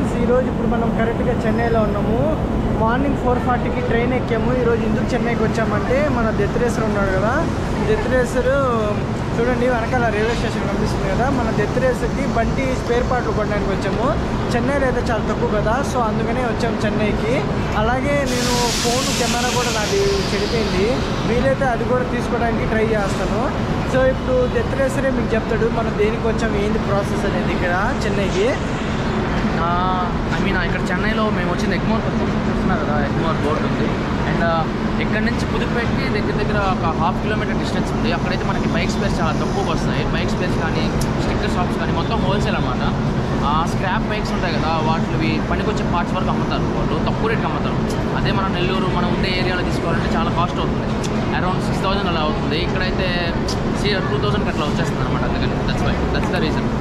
friends ఈరోజు ఇప్పుడు మనం కరెక్ట్గా చెన్నైలో ఉన్నాము మార్నింగ్ ఫోర్ ఫార్టీకి ట్రైన్ ఎక్కాము ఈరోజు ఎందుకు చెన్నైకి వచ్చామంటే మన డెత్ రేసర్ ఉన్నాడు కదా డెత్ రేసర్ చూడండి వెనకాల రైల్వే స్టేషన్ కనిపిస్తుంది కదా మన డెత్ రేసర్కి బండి స్పేర్ పార్ట్లు కొనడానికి వచ్చాము చెన్నైలో అయితే చాలా తక్కువ కదా సో అందుకనే వచ్చాము చెన్నైకి అలాగే నేను ఫోన్ కెమెరా కూడా నాది చెడిపోయింది వీలైతే అది కూడా తీసుకోవడానికి ట్రై చేస్తాను సో ఇప్పుడు డెత్ రేసరే మీకు చెప్తాడు మనం దేనికి వచ్చాము ఏంది ప్రాసెస్ అనేది ఇక్కడ చెన్నైకి ఐ మీన్ ఇక్కడ చెన్నైలో మేము వచ్చింది ఎగ్మోర్ చూస్తున్నారు కదా ఎగ్మోర్ బోర్డు ఉంది అండ్ ఇక్కడ నుంచి పుదుపేటకి దగ్గర దగ్గర ఒక హాఫ్ కిలోమీటర్ డిస్టెన్స్ ఉంది అక్కడైతే మనకి బైక్ స్పేస్ చాలా తక్కువగా వస్తాయి బైక్ స్పేస్ కానీ స్టిక్కర్ షాప్స్ కానీ మొత్తం హోల్సేల్ అనమాట స్క్రాప్ బైక్స్ ఉంటాయి కదా వాటివి పనికొచ్చే పార్ట్స్ వరకు అమ్ముతారు వాళ్ళు తక్కువ రేట్కి అమ్ముతారు అదే మనం నెల్లూరు మనం ఉండే ఏరియాలో తీసుకోవాలంటే చాలా కాస్ట్ అవుతుంది అరౌండ్ సిక్స్ థౌసండ్ అలా అవుతుంది ఇక్కడైతే టూ థౌసండ్కి అట్లా వచ్చేస్తుంది అనమాట అందుకని that's why that's the reason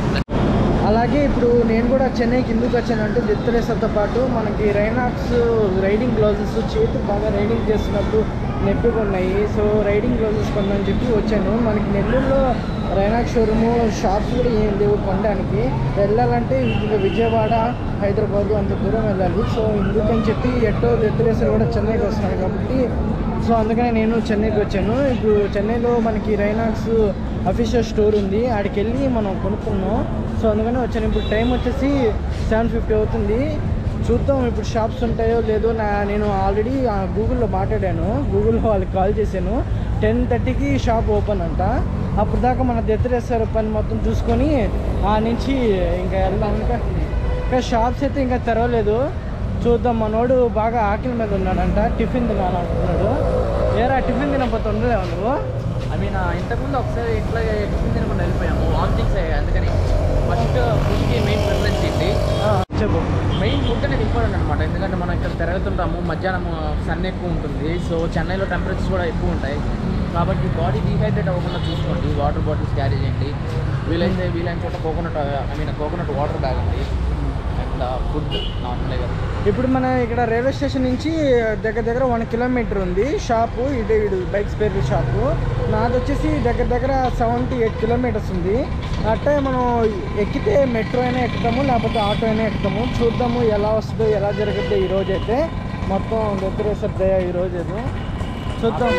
అలాగే ఇప్పుడు నేను కూడా చెన్నైకి ఎందుకు వచ్చానంటే డెత్ రేసర్తో పాటు మనకి రైనాక్స్ రైడింగ్ గ్లౌజెస్ చేతి బాగా రైడింగ్ చేస్తున్నప్పుడు నొప్పిగా ఉన్నాయి సో రైడింగ్ గ్లౌజెస్ కొందని చెప్పి వచ్చాను మనకి నెల్లూరులో రైనాక్స్ షోరూము షాప్స్ కూడా ఏం లేవు కొనడానికి వెళ్ళాలంటే ఇంకా విజయవాడ హైదరాబాద్ అంత దూరం వెళ్ళాలి సో ఎందుకని చెప్పి ఎట్టో డెత్ రేసర్ కూడా చెన్నైకి వస్తున్నాడు కాబట్టి సో అందుకనే నేను చెన్నైకి వచ్చాను ఇప్పుడు చెన్నైలో మనకి రైనాక్స్ అఫీషియల్ స్టోర్ ఉంది ఆడికి వెళ్ళి మనం కొనుక్కున్నాం సో అందుకనే వచ్చాను ఇప్పుడు టైం వచ్చేసి సెవెన్ ఫిఫ్టీ అవుతుంది చూద్దాం ఇప్పుడు షాప్స్ ఉంటాయో లేదో నా నేను ఆల్రెడీ గూగుల్లో మాట్లాడాను గూగుల్లో వాళ్ళకి కాల్ చేశాను టెన్ థర్టీకి షాప్ ఓపెన్ అంట అప్పుడు దాకా మన దెత్తరేస్తారు పని మొత్తం చూసుకొని ఆ నుంచి ఇంకా వెళ్దాం ఇంకా ఇంకా షాప్స్ అయితే ఇంకా తెరవలేదు చూద్దాం మనోడు బాగా ఆకలి మీద ఉన్నాడంట టిఫిన్ తినాలంటున్నాడు ఏరా టిఫిన్ తినకపోతే ఉండలేవు నువ్వు ఐ మీన్ ఇంతకుముందు ఒకసారి ఇట్లా టిఫిన్ తినకుండా వెళ్ళిపోయాము వామిటింగ్స్ అయ్యాయి అందుకని ఫస్ట్ ఫుడ్కి మెయిన్ ప్రిఫరెన్స్ ఏంటి ఆ, చెప్పు మెయిన్ ఫుడ్ అనేది ఇంపార్టెంట్ అనమాట ఎందుకంటే మనం ఇక్కడ తిరుగుతుంటాము మధ్యాహ్నం సన్ ఎక్కువ ఉంటుంది సో చెన్నైలో టెంపరేచర్స్ కూడా ఎక్కువ ఉంటాయి కాబట్టి బాడీ డీహైడ్రేట్ అవ్వకుండా చూసుకోండి వాటర్ బాటిల్స్ క్యారీ చేయండి వీలైతే వీలైన చోట coconut I mean coconut water తాగండి అండ్ ఫుడ్ నార్మల్గా ఇప్పుడు మన ఇక్కడ రైల్వే స్టేషన్ నుంచి దగ్గర దగ్గర వన్ కిలోమీటర్ ఉంది షాపు ఇటు ఇటు బైక్ స్పేర్ షాపు నాది వచ్చేసి దగ్గర దగ్గర సెవెంటీ ఎయిట్ కిలోమీటర్స్ ఉంది అట్టే మనం ఎక్కితే మెట్రో అయినా ఎక్కుతాము లేకపోతే ఆటో అయినా ఎక్కుతాము చూద్దాము ఎలా వస్తుందో ఎలా జరుగుతుందో ఈ రోజు అయితే మొత్తం దగ్గరేసరి ఈ రోజు అయితే చూద్దాం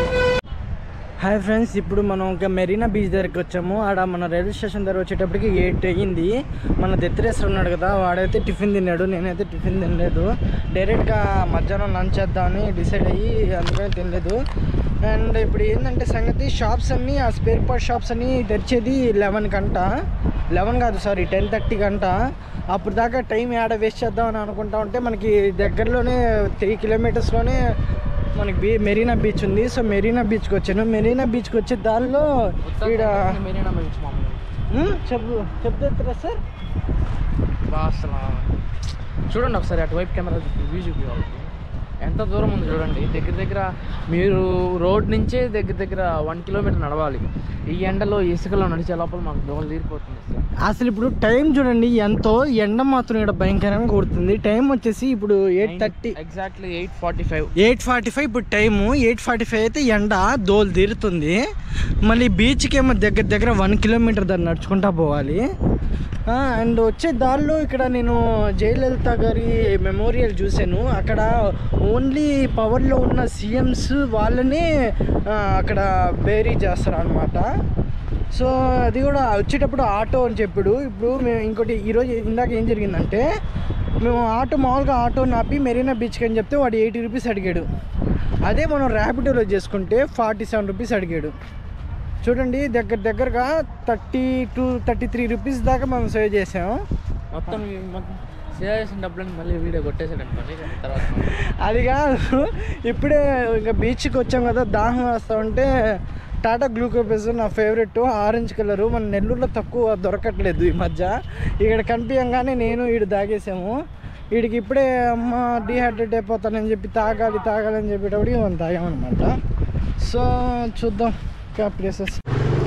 హాయ్ ఫ్రెండ్స్ ఇప్పుడు మనం ఇంకా మెరీనా బీచ్ దగ్గరికి వచ్చాము ఆడ మన రైల్వే స్టేషన్ దగ్గర వచ్చేటప్పటికి ఎయిట్ అయ్యింది మన దెత్తరేశ్వర ఉన్నాడు కదా వాడైతే టిఫిన్ తిన్నాడు నేనైతే టిఫిన్ తినలేదు డైరెక్ట్గా మధ్యాహ్నం లంచ్ చేద్దామని డిసైడ్ అయ్యి అందుకని తినలేదు అండ్ ఇప్పుడు ఏంటంటే సంగతి షాప్స్ అన్నీ ఆ స్పేర్ పార్ట్ షాప్స్ అన్నీ తెరిచేది లెవెన్ కంట లెవెన్ కాదు సారీ టెన్ థర్టీ కంట అప్పుడు దాకా టైం ఆడ వేస్ట్ చేద్దామని అనుకుంటా ఉంటే మనకి దగ్గరలోనే త్రీ కిలోమీటర్స్లోనే మనకి బీ మెరీనా బీచ్ ఉంది సో మెరీనా బీచ్కి వచ్చాను మెరీనా బీచ్కి వచ్చే దారిలో ఈడ మెరీనా బీచ్ మామూలు ఉమ్, చెప్పు చెప్తారా సార్ బాగా అసలు చూడండి ఒకసారి అటువైపు కెమెరా వ్యూ చూపించాలి ఎంత దూరం ఉంది చూడండి దగ్గర దగ్గర మీరు రోడ్ నుంచే దగ్గర దగ్గర వన్ కిలోమీటర్ నడవాలి ఈ ఎండలో ఇసుకలో నడిచే లోపల మాకు దోమలు తీరిపోతుంది సార్ అసలు ఇప్పుడు టైం చూడండి ఎంతో ఎండ మాత్రం ఇక్కడ భయంకరంగా కొడుతుంది టైం వచ్చేసి ఇప్పుడు eight thirty exactly eight forty five eight forty five ఇప్పుడు టైము ఎయిట్ ఫార్టీ ఫైవ్ అయితే ఎండ దోలు తీరుతుంది మళ్ళీ బీచ్కి ఏమో దగ్గర దగ్గర వన్ కిలోమీటర్ దాన్ని నడుచుకుంటా పోవాలి అండ్ వచ్చే దారిలో ఇక్కడ నేను జయలలిత గారి మెమోరియల్ చూశాను అక్కడ ఓన్లీ పవర్లో ఉన్న సీఎంస్ వాళ్ళనే ఆ, అక్కడ బేరీ చేస్తారు అనమాట సో అది కూడా వచ్చేటప్పుడు ఆటో అని చెప్పాడు ఇప్పుడు మేము ఇంకోటి ఈరోజు ఇందాక ఏం జరిగిందంటే మేము ఆటో మామూలుగా ఆటో నాపి మెరీనా బీచ్కి అని చెప్తే వాడు ఎయిటీ రూపీస్ అడిగాడు అదే మనం ర్యాపిడోలో చేసుకుంటే ఫార్టీ సెవెన్ రూపీస్ అడిగాడు చూడండి దగ్గర దగ్గరగా thirty two thirty three rupees దాకా మనం సేవ్ చేసాం మొత్తం ఈ మొత్తం సేవ్ చేసిన డబ్బులని మళ్ళీ వీడియో కొట్టేసాడు అనుకోండి తర్వాత అది కాదు ఇప్పుడే ఇంకా బీచ్కి వచ్చాం కదా దాహం వేస్తా ఉంటే టాటా గ్లూకోపేస్ నా ఫేవరెట్ ఆరెంజ్ కలరు మన నెల్లూరులో తక్కువ దొరకట్లేదు ఈ మధ్య ఇక్కడ కనిపించగానే నేను వీడు తాగేసాము వీడికి ఇప్పుడే అమ్మ డీహైడ్రేట్ అయిపోతానని చెప్పి తాగాలి తాగాలని చెప్పేటప్పటికి మనం తాగామన్నమాట సో చూద్దాం ఇంకా ప్లేసెస్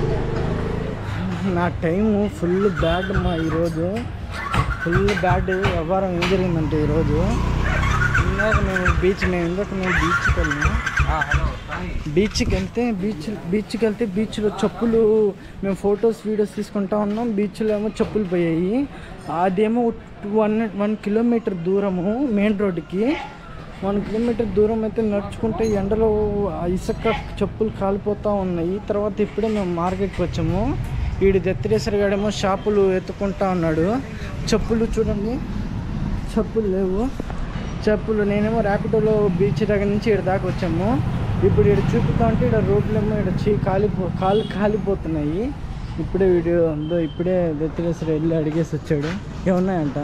నా టైము ఫుల్ బ్యాడ్ మా ఈరోజు ఫుల్ బ్యాడ్ వ్యవహారం ఏం జరిగిందంటే ఈరోజు ఇందాక మేము బీచ్ మేము ఇందాక మేము బీచ్కి వెళ్ళాము హలో బీచ్కి వెళ్తే బీచ్ బీచ్కి వెళ్తే బీచ్లో చెప్పులు మేము ఫొటోస్ వీడియోస్ తీసుకుంటా ఉన్నాం బీచ్లో ఏమో చెప్పులు పోయాయి అదేమో వన్ వన్ కిలోమీటర్ దూరము మెయిన్ రోడ్డుకి వన్ కిలోమీటర్ దూరం అయితే నడుచుకుంటే ఎండలో ఆ ఇసుక చెప్పులు కాలిపోతూ ఉన్నాయి తర్వాత ఇప్పుడే మేము మార్కెట్కి వచ్చాము వీడు దత్తిరేశ్వర గాడేమో షాపులు ఎత్తుకుంటా ఉన్నాడు చెప్పులు చూడండి చెప్పులు లేవు చెప్పులు నేనేమో ర్యాపిడోలో బీచ్ దగ్గర నుంచి ఇక్కడ దాకా వచ్చాము ఇప్పుడు ఇక్కడ చూపుతా ఉంటే ఇక్కడ రోడ్లేమో ఇక్కడ చీ కాలిపో కాలు కాలిపోతున్నాయి ఇప్పుడే వీడియో ఉందో ఇప్పుడే దత్తిరేశ్వర వెళ్ళి అడిగేసి వచ్చాడు ఏమున్నాయంట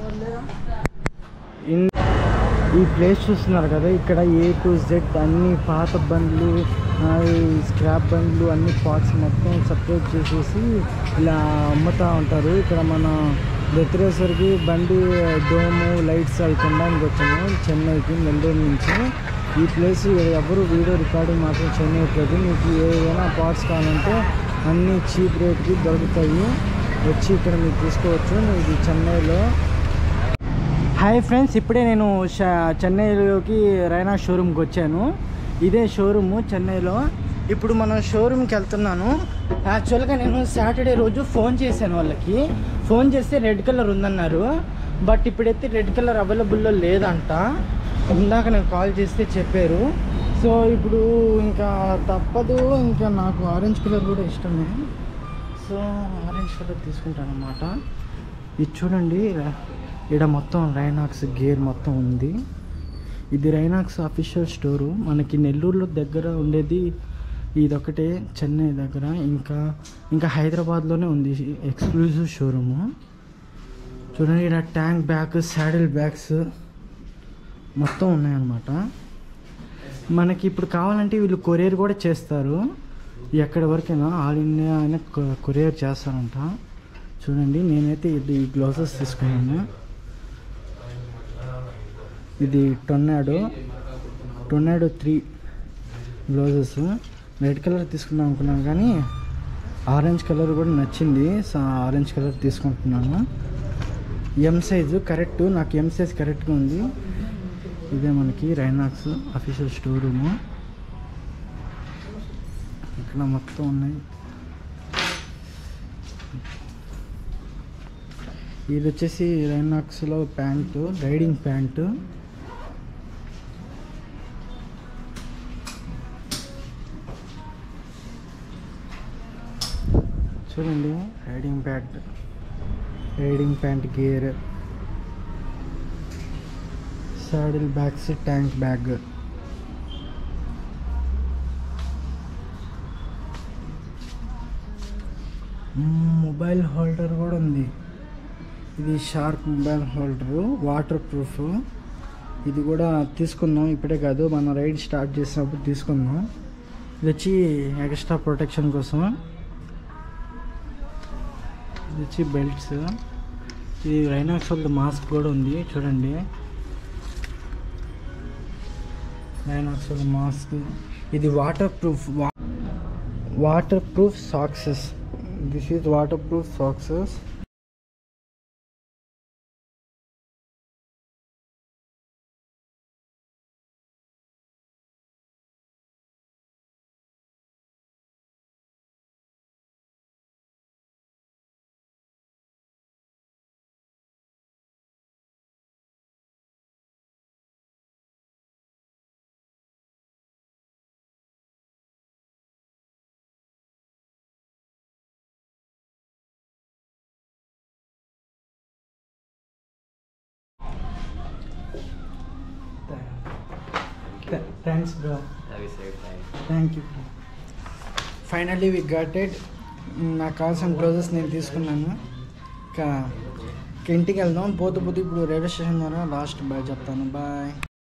ఇన్- ఈ ప్లేస్ చూస్తున్నారు కదా ఇక్కడ ఏ టు జెడ్ అన్ని పాత బండ్లు ఆ, ఈ స్క్రాప్ బండ్లు అన్ని పార్ట్స్ మొత్తం సపరేట్ చేసేసి ఇలా అమ్ముతూ ఉంటారు ఇక్కడ మన దత్తిరేశ్వరికి బండి డోము లైట్స్ అవి కొనడానికి వచ్చాము చెన్నైకి నెల్లూరు నుంచి ఈ ప్లేస్ ఎవరు వీడియో రికార్డింగ్ మాత్రం చేయట్లేదు మీకు ఏదైనా పార్ట్స్ కావాలంటే అన్ని చీప్ రేట్కి దొరుకుతాయి వచ్చి ఇక్కడ మీరు తీసుకోవచ్చు ఇది చెన్నైలో హాయ్ ఫ్రెండ్స్ ఇప్పుడే నేను ష- చెన్నైలోకి రైనా షోరూమ్కి వచ్చాను ఇదే షోరూము చెన్నైలో ఇప్పుడు మనం షోరూమ్కి వెళ్తున్నాను యాక్చువల్గా నేను సాటర్డే రోజు ఫోన్ చేశాను వాళ్ళకి ఫోన్ చేస్తే రెడ్ కలర్ ఉందన్నారు బట్ ఇప్పుడైతే రెడ్ కలర్ అవైలబుల్లో లేదంట ఇందాక నేను కాల్ చేస్తే చెప్పారు సో ఇప్పుడు ఇంకా తప్పదు ఇంకా నాకు ఆరెంజ్ కలర్ కూడా ఇష్టమే సో ఆరెంజ్ కలర్ తీసుకుంటాను అనమాట ఇది చూడండి ఇక్కడ మొత్తం రైనాక్స్ గేర్ మొత్తం ఉంది ఇది రైనాక్స్ అఫీషియల్ స్టోరు మనకి నెల్లూరులో దగ్గర ఉండేది ఇదొకటే చెన్నై దగ్గర ఇంకా ఇంకా హైదరాబాద్లోనే ఉంది ఎక్స్క్లూజివ్ షోరూము చూడండి ఇక్కడ ట్యాంక్ బ్యాగ్ శాడిల్ బ్యాగ్స్ మొత్తం ఉన్నాయన్నమాట మనకి ఇప్పుడు కావాలంటే వీళ్ళు కొరియర్ కూడా చేస్తారు ఎక్కడి వరకైనా ఆల్ ఇండియా అయినా కొ- కొరియర్ చేస్తారంట చూడండి నేనైతే ఇది గ్లౌసెస్ తీసుకున్నాను ఇది tornado tornado three gloves red colour తీసుకుందాం అనుకున్నాను కానీ ఆరెంజ్ కలర్ కూడా నచ్చింది సో ఆరెంజ్ కలర్ తీసుకుంటున్నాను ఎం సైజు కరెక్ట్ నాకు ఎం సైజ్ కరెక్ట్గా ఉంది ఇదే మనకి రైనాక్స్ అఫీషియల్ స్టోర్ రూము ఇక్కడ మొత్తం ఉన్నాయి ఇది వచ్చేసి రైనాక్స్లో ప్యాంటు రైడింగ్ ప్యాంటు చూడండి riding pant riding pant gear saddle bags tank bag mobile holder కూడా ఉంది ఇది shark mobile holder waterproof ఇది కూడా తీసుకుందాం ఇప్పుడే కాదు మనం రైడ్ స్టార్ట్ చేసినప్పుడు తీసుకుందాం ఇది వచ్చి ఎక్స్ట్రా ప్రొటెక్షన్ కోసం ఇది వచ్చి బెల్ట్స్ ఇది రైనాక్స్ వాళ్ళ మాస్క్ కూడా ఉంది చూడండి రైనాక్స్ వాళ్ళ మాస్క్ ఇది waterproof waterproof socks this is waterproof socks thanks bro thank you finally we got it నాకు కావాల్సిన గ్లోజెస్ నేను తీసుకున్నాను ఇంకా ఇంక ఇంటికి వెళ్దాం పోతూ పోతూ ఇప్పుడు రైల్వే స్టేషన్ ద్వారా లాస్ట్ బాయ్ చెప్తాను బాయ్